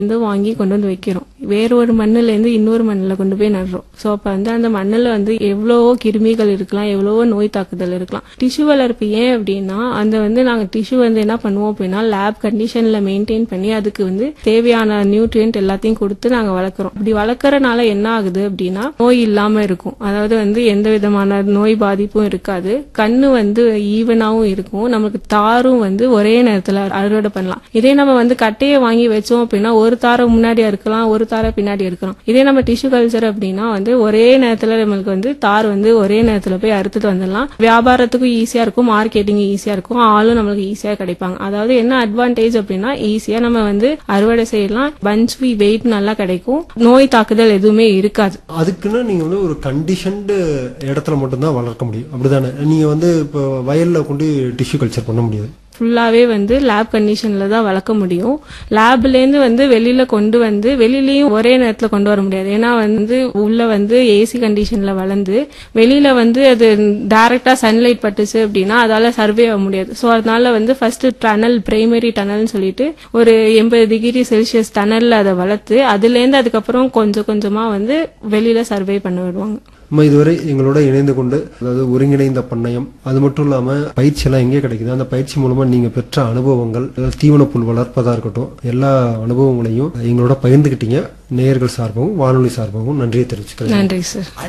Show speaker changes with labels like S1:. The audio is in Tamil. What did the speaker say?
S1: வந்து வாங்கி கொண்டு வந்து வைக்கிறோம் வேற ஒரு மண்ணுல இருந்து இன்னொரு மண்ணுல கொண்டு போய் நடுறோம் சோ அப்ப வந்து அந்த மண்ணுல வந்து எவ்வளவோ கிருமிகள் இருக்கலாம் எவ்வளவோ நோய் தாக்குதல் இருக்கலாம் டிஷ்யூ வளர்ப்பு ஏன் அப்படின்னா அந்த வந்து நாங்க டிஷ்யூ வந்து என்ன பண்ணுவோம் அப்படின்னா லேப் கண்டிஷன்ல மெயின்டைன் பண்ணி அதுக்கு வந்து தேவையான நியூட்ரியன்ட் எல்லாத்தையும் கொடுத்து நாங்க வளர்க்குறோம் அப்படி வளர்க்கறனால என்ன ஆகுது அப்படின்னா நோய் இல்லாம இருக்கும் அதாவது வந்து எந்த விதமான நோய் பாதிப்பும் இருக்காது கண்ணு வந்து ஈவனாவும் இருக்கும் நமக்கு தாரும் வந்து ஒரே நேரத்துல அறுவடை பண்ணலாம் இதே நம்ம வந்து கட்டையை வாங்கி வச்சோம் அப்படின்னா ஒரு தாரை முன்னாடி இருக்கலாம் ஒரு தாரை பின்னாடி இருக்கலாம் இதே நம்ம டிஷ்யூ கல்ச்சர் அப்படின்னா வந்து ஒரே நேரத்துல நம்மளுக்கு வந்து தார் வந்து ஒரே நேரத்துல போய் அறுத்துட்டு வந்துடலாம் வியாபாரத்துக்கும் ஈஸியா இருக்கும் மார்க்கெட்டிங் ஈஸியா இருக்கும் ஆளும் நம்மளுக்கு ஈஸியா கிடைப்பாங்க அதாவது என்ன அட்வான்டேஜ் அப்படின்னா ஈஸியா நம்ம வந்து அறுவடை செய்யலாம் பஞ்ச் வெயிட் நல்லா கிடைக்கும் நோய் தாக்குதல் எதுவுமே இருக்காது
S2: அதுக்குன்னு நீங்க வந்து ஒரு கண்டிஷன்டு இடத்துல மட்டும்தான் வளர்க்க முடியும் அப்படிதானே நீங்க வந்து இப்போ வயல்ல கொண்டு டிஷ்யூ கல்ச்சர் பண்ண முடியாது
S1: ஃபுல்லாவே வந்து லேப் கண்டிஷன்ல தான் வளர்க்க முடியும் லேப்ல இருந்து வந்து வெளியில கொண்டு வந்து வெளியிலயும் ஒரே நேரத்துல கொண்டு வர முடியாது ஏன்னா வந்து உள்ள வந்து ஏசி கண்டிஷன்ல வளர்ந்து வெளியில வந்து அது டைரக்டா சன்லைட் பட்டுச்சு அப்படின்னா அதால சர்வே ஆக முடியாது ஸோ அதனால வந்து ஃபர்ஸ்ட் டனல் பிரைமரி டனல்னு சொல்லிட்டு ஒரு எண்பது டிகிரி செல்சியஸ் டனல்ல அதை வளர்த்து அதுல இருந்து அதுக்கப்புறம் கொஞ்சம் கொஞ்சமா வந்து வெளியில சர்வே பண்ண விடுவாங்க
S2: நம்ம இதுவரை எங்களோட இணைந்து கொண்டு அதாவது ஒருங்கிணைந்த பண்ணையம் அது மட்டும் இல்லாம பயிற்சி எல்லாம் எங்கே கிடைக்குது அந்த பயிற்சி மூலமா நீங்க பெற்ற அனுபவங்கள் அதாவது தீவனப்புல் வளர்ப்பதா இருக்கட்டும் எல்லா அனுபவங்களையும் எங்களோட பகிர்ந்துக்கிட்டீங்க நேயர்கள் சார்பாகவும் வானொலி சார்பாகவும் நன்றியை தெரிவிச்சுக்கிறேன்
S1: நன்றி சார்